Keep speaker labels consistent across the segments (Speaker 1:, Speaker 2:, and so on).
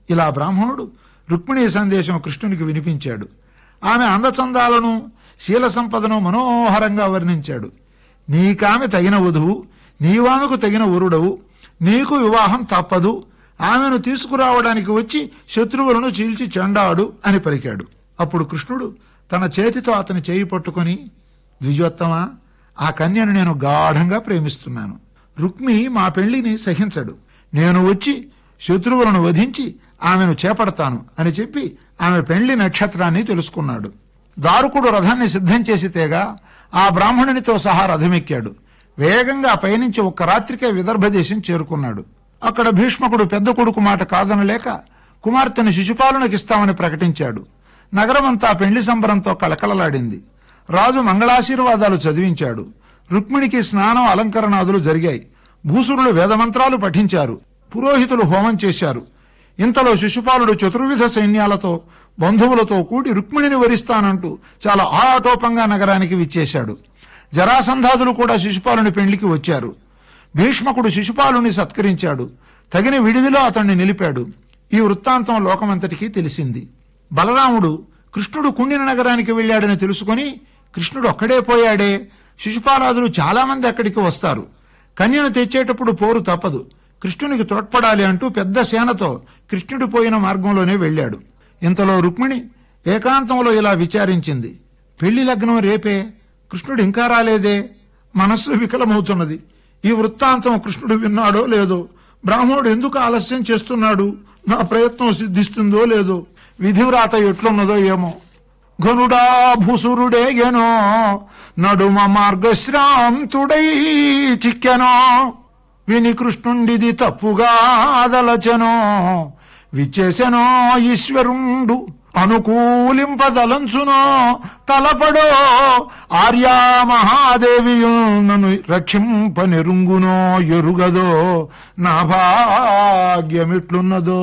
Speaker 1: ఇలా బ్రాహ్మణుడు రుక్మిణీ సందేశం కృష్ణునికి వినిపించాడు ఆమె అందచందాలను శీల సంపదను మనోహరంగా వర్ణించాడు నీకామె తగిన వధువు నీవామెకు తగిన వరుడవు నీకు వివాహం తప్పదు ఆమెను తీసుకురావడానికి వచ్చి శత్రువులను చీల్చి చెండాడు అని పలికాడు అప్పుడు కృష్ణుడు తన చేతితో అతని చేయి పట్టుకొని ద్విజోత్తమా ఆ కన్యను నేను గాఢంగా ప్రేమిస్తున్నాను రుక్మి మా పెళ్లిని సహించడు నేను వచ్చి శత్రువులను వధించి ఆమెను చేపడతాను అని చెప్పి ఆమె పెళ్లి నక్షత్రాన్ని తెలుసుకున్నాడు దారుకుడు రథాన్ని సిద్ధం చేసి తేగా ఆ బ్రాహ్మణునితో సహా రథమెక్కాడు వేగంగా పయనించి ఒక్క రాత్రికే విదర్భ దేశం చేరుకున్నాడు అక్కడ భీష్మకుడు పెద్ద కొడుకు మాట కాదనలేక కుమార్తెను శిశుపాలనకిస్తామని ప్రకటించాడు నగరమంతా పెళ్లి సంబరంతో కళకళలాడింది రాజు మంగళాశీర్వాదాలు చదివించాడు రుక్మిణికి స్నానం అలంకరణాదులు జరిగాయి భూసురులు వేదమంత్రాలు పఠించారు పురోహితులు హోమం చేశారు ఇంతలో శిశుపాలుడు చతుర్విధ సైన్యాలతో బంధువులతో కూడి రుక్మిణిని వరిస్తానంటూ చాలా ఆటోపంగా నగరానికి విచ్చేశాడు జరాసంధాదులు కూడా శిశుపాలుని పెళ్లికి వచ్చారు భీష్మకుడు శిశుపాలుని సత్కరించాడు తగిన విడిదిలో అతన్ని నిలిపాడు ఈ వృత్తాంతం లోకమంతటికీ తెలిసింది బలరాముడు కృష్ణుడు కుండిన నగరానికి వెళ్ళాడని తెలుసుకొని కృష్ణుడు ఒక్కడే పోయాడే శిశుపాలాదులు చాలా మంది అక్కడికి వస్తారు కన్యను తెచ్చేటప్పుడు పోరు తప్పదు కృష్ణునికి తోడ్పడాలి అంటూ పెద్ద సేనతో కృష్ణుడు పోయిన మార్గంలోనే వెళ్ళాడు ఇంతలో రుక్మిణి ఏకాంతంలో ఇలా విచారించింది పెళ్లి లగ్నం రేపే కృష్ణుడు ఇంకా రాలేదే మనస్సు వికలమవుతున్నది ఈ వృత్తాంతం కృష్ణుడు విన్నాడో లేదో బ్రాహ్మణుడు ఎందుకు ఆలస్యం చేస్తున్నాడు నా ప్రయత్నం సిద్ధిస్తుందో లేదో విధివ్రాత ఎట్లున్నదో ఏమో ఘనుడా భూసురుడేగెనో నడుమ మార్గశ్రాంతుడై చిక్కెనో విని కృష్ణుండిది తప్పుగా అదలచెనో విచ్చేసెనో ఈశ్వరుండు అనుకూలింపదలంచునో తలపడో ఆర్యా మహాదేవియు నన్ను రక్షింపనెరుంగునో ఎరుగదో నా భాగ్యమిట్లున్నదో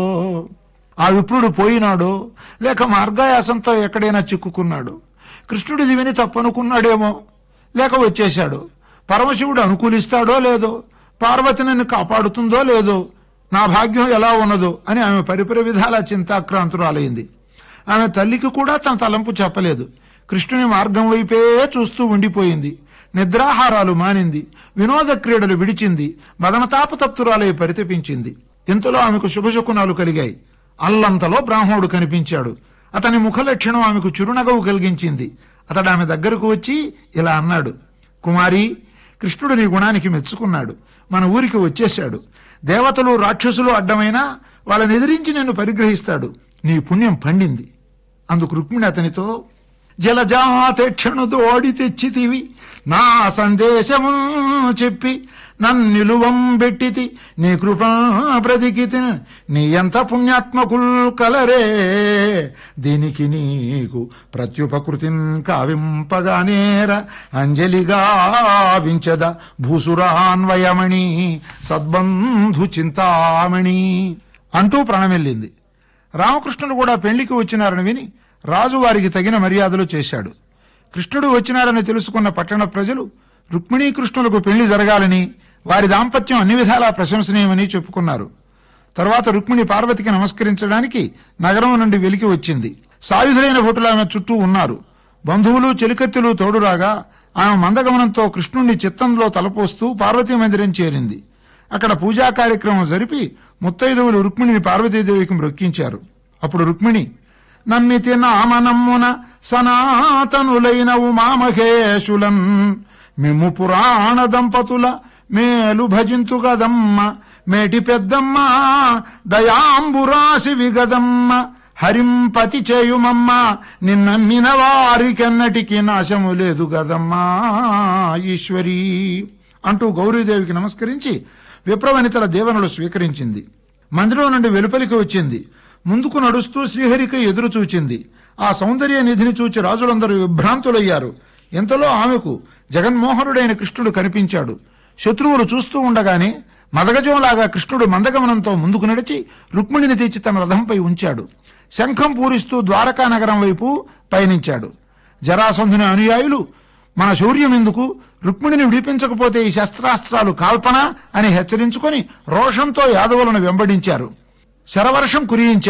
Speaker 1: ఆ విప్రుడు పోయినాడో లేక మార్గాయాసంతో ఎక్కడైనా చిక్కుకున్నాడు కృష్ణుడిది విని తప్పనుకున్నాడేమో లేక వచ్చేశాడు పరమశివుడు అనుకూలిస్తాడో లేదో పార్వతి నన్ను కాపాడుతుందో లేదో నా భాగ్యం ఎలా ఉన్నదో అని ఆమె పరిపర విధాల చింతాక్రాంతురాలైంది ఆమె తల్లికి కూడా తన తలంపు చెప్పలేదు కృష్ణుని మార్గం వైపే చూస్తూ ఉండిపోయింది నిద్రాహారాలు మానింది వినోద క్రీడలు విడిచింది మదనతాపతప్తురాలై పరితపించింది ఇంతలో ఆమెకు శుభశకునాలు కలిగాయి అల్లంతలో బ్రాహ్మణుడు కనిపించాడు అతని ముఖలక్షణం ఆమెకు చిరునగవు కలిగించింది అతడు ఆమె దగ్గరకు వచ్చి ఇలా అన్నాడు కుమారి కృష్ణుడు నీ గుణానికి మెచ్చుకున్నాడు మన ఊరికి వచ్చేశాడు దేవతలు రాక్షసులు అడ్డమైనా వాళ్ళని ఎదిరించి నిన్ను పరిగ్రహిస్తాడు నీ పుణ్యం పండింది అందుకు రుక్మిణి అతనితో జలజాతేక్షణు దోడి తెచ్చితివి నా సందేశము చెప్పి నన్నిలువం బెట్టితి నీ కృపా బ్రతికితి నీ ఎంత పుణ్యాత్మకుల్ కలరే దీనికి నీకు ప్రత్యుపకృతిన్ కావింపగానేర అంజలిగా వించద భూసురాన్వయమణి సద్బంధు చింతామణి అంటూ ప్రాణమెల్లింది రామకృష్ణుడు కూడా పెళ్లికి వచ్చినారని విని రాజు వారికి తగిన మర్యాదలు చేశాడు కృష్ణుడు వచ్చినారని తెలుసుకున్న పట్టణ ప్రజలు రుక్మిణీ కృష్ణులకు పెళ్లి జరగాలని వారి దాంపత్యం అన్ని విధాలా ప్రశంసనీయమని చెప్పుకున్నారు తరువాత రుక్మిణి పార్వతికి నమస్కరించడానికి నగరం నుండి వెలికి వచ్చింది సాయుధులైన భటులు ఆమె చుట్టూ ఉన్నారు బంధువులు చెలికత్తెలు తోడురాగా ఆమె మందగమనంతో కృష్ణుణ్ణి చిత్తంలో తలపోస్తూ పార్వతీ మందిరం చేరింది అక్కడ పూజా కార్యక్రమం జరిపి ముత్తైదువులు రుక్మిణిని పార్వతీదేవికి మ్రొక్కించారు అప్పుడు రుక్మిణి నమ్మితి నామనమ్మున సనాతనులైన ఉమామహేశులన్ మిమ్ము పురాణ దంపతుల మేలు భజింతు గదమ్మ మేటి పెద్దమ్మ దయాంబురాసి విగదమ్మ హరింపతి చేయుమమ్మ నిన్నమ్మిన వారికెన్నటికి నాశము లేదు గదమ్మా ఈశ్వరీ అంటూ గౌరీదేవికి నమస్కరించి విప్రవనితల దేవనలు స్వీకరించింది మందిరం నుండి వెలుపలికి వచ్చింది ముందుకు నడుస్తూ శ్రీహరికి ఎదురు చూచింది ఆ సౌందర్య నిధిని చూచి రాజులందరూ విభ్రాంతులయ్యారు ఇంతలో ఆమెకు జగన్మోహనుడైన కృష్ణుడు కనిపించాడు శత్రువులు చూస్తూ ఉండగానే మదగజంలాగా కృష్ణుడు మందగమనంతో ముందుకు నడిచి రుక్మిణిని తెచ్చి తన రథంపై ఉంచాడు శంఖం పూరిస్తూ ద్వారకా నగరం వైపు పయనించాడు జరాసంధుని అనుయాయులు మన శౌర్యం ఎందుకు రుక్మిణిని విడిపించకపోతే ఈ శస్త్రాస్త్రాలు కాల్పన అని హెచ్చరించుకొని రోషంతో యాదవులను వెంబడించారు శరవర్షం కురియించారు